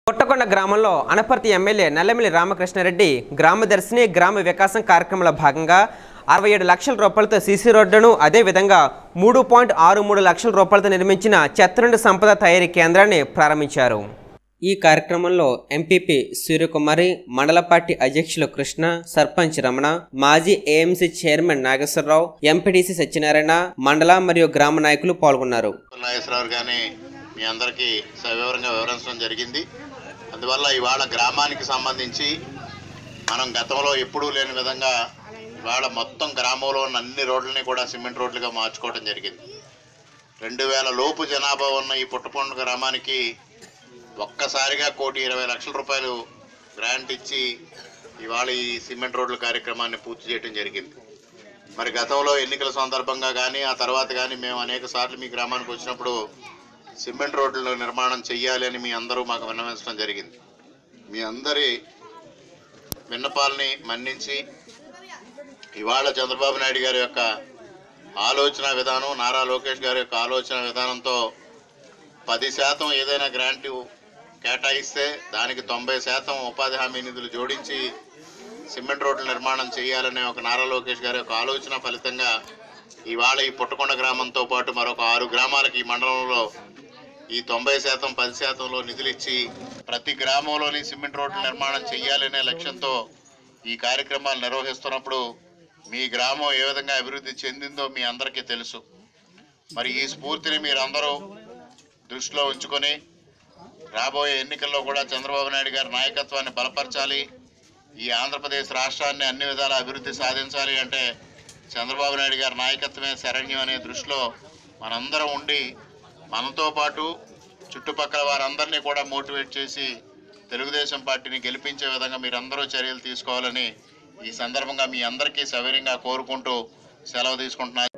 పుట్టకొండ గ్రామంలో అనపర్తి ఎమ్మెల్యే నల్లమిల్లి రామకృష్ణారెడ్డి గ్రామ దర్శిని గ్రామ వికాసం కార్యక్రమంలో భాగంగా అరవై ఏడు లక్షల రూపాయలతో సీసీ రోడ్డును అదేవిధంగా మూడు పాయింట్ ఆరు మూడు లక్షల రూపాయలతో నిర్మించిన చెత్త నుండి సంపద తయారీ కేంద్రాన్ని ప్రారంభించారు ఈ కార్యక్రమంలో ఎంపీపీ సూర్యకుమారి మండల పార్టీ అధ్యక్షులు కృష్ణ సర్పంచ్ రమణ మాజీ AMC chairman Nageswararao MPTC Satyanarayana మండల మరియు గ్రామ నాయకులు పాల్గొన్నారు నాగేశ్వరరావు గారిని మీ అందరికీ సవివరంగా వివరించడం జరిగింది అందువల్ల ఇవాళ గ్రామానికి సంబంధించి మనం గతంలో ఎప్పుడూ లేని విధంగా ఇవాళ మొత్తం గ్రామంలో ఉన్న అన్ని రోడ్లని కూడా సిమెంట్ రోడ్లుగా మార్చుకోవడం జరిగింది రెండు వేల లోపు జనాభా ఉన్న ఈ పుట్టపొండు గ్రామానికి ఒక్కసారిగా కోటి ఇరవై లక్షల రూపాయలు గ్రాంట్ ఇచ్చి ఇవాళ ఈ సిమెంట్ రోడ్ల కార్యక్రమాన్ని పూర్తి చేయడం జరిగింది మరి గతంలో ఎన్నికల సందర్భంగా కానీ ఆ తర్వాత కానీ మేము అనేక సార్లు మీ గ్రామానికి వచ్చినప్పుడు సిమెంట్ రోడ్ల నిర్మాణం చెయ్యాలి అని మీ అందరూ మాకు విన్నవించడం జరిగింది మీ అందరి విన్నపాలని మన్నించి ఇవాళ చంద్రబాబు నాయుడు గారి యొక్క ఆలోచన విధానం నారా లోకేష్ గారి యొక్క ఆలోచన విధానంతో పది శాతం ఏదైనా గ్రాంట్ కేటాయిస్తే దానికి తొంభై శాతం ఉపాధి హామీ నిధులు జోడించి సిమెంట్ రోడ్ల నిర్మాణం చేయాలనే ఒక నారా లోకేష్ గారి యొక్క ఆలోచన ఫలితంగా ఇవాళ ఈ పుట్టకొండ గ్రామంతో పాటు మరొక ఆరు గ్రామాలకి ఈ మండలంలో ఈ తొంభై శాతం పది శాతంలో నిధులు ఇచ్చి ప్రతి గ్రామంలోని సిమెంట్ రోడ్ల నిర్మాణం చేయాలనే లక్ష్యంతో ఈ కార్యక్రమాలు నిర్వహిస్తున్నప్పుడు మీ గ్రామం ఏ విధంగా అభివృద్ధి చెందిందో మీ అందరికీ తెలుసు మరి ఈ స్ఫూర్తిని మీరందరూ దృష్టిలో ఉంచుకొని రాబోయే ఎన్నికల్లో కూడా చంద్రబాబు నాయుడు గారి నాయకత్వాన్ని బలపరచాలి ఈ ఆంధ్రప్రదేశ్ రాష్ట్రాన్ని అన్ని విధాల అభివృద్ధి సాధించాలి అంటే చంద్రబాబు నాయుడు గారి నాయకత్వమే శరణ్యం అనే దృష్టిలో మనందరం ఉండి మనతో పాటు చుట్టుపక్కల వారందరినీ కూడా మోటివేట్ చేసి తెలుగుదేశం పార్టీని గెలిపించే విధంగా మీరందరూ చర్యలు తీసుకోవాలని ఈ సందర్భంగా మీ అందరికీ సవినయంగా కోరుకుంటూ సెలవు తీసుకుంటున్నా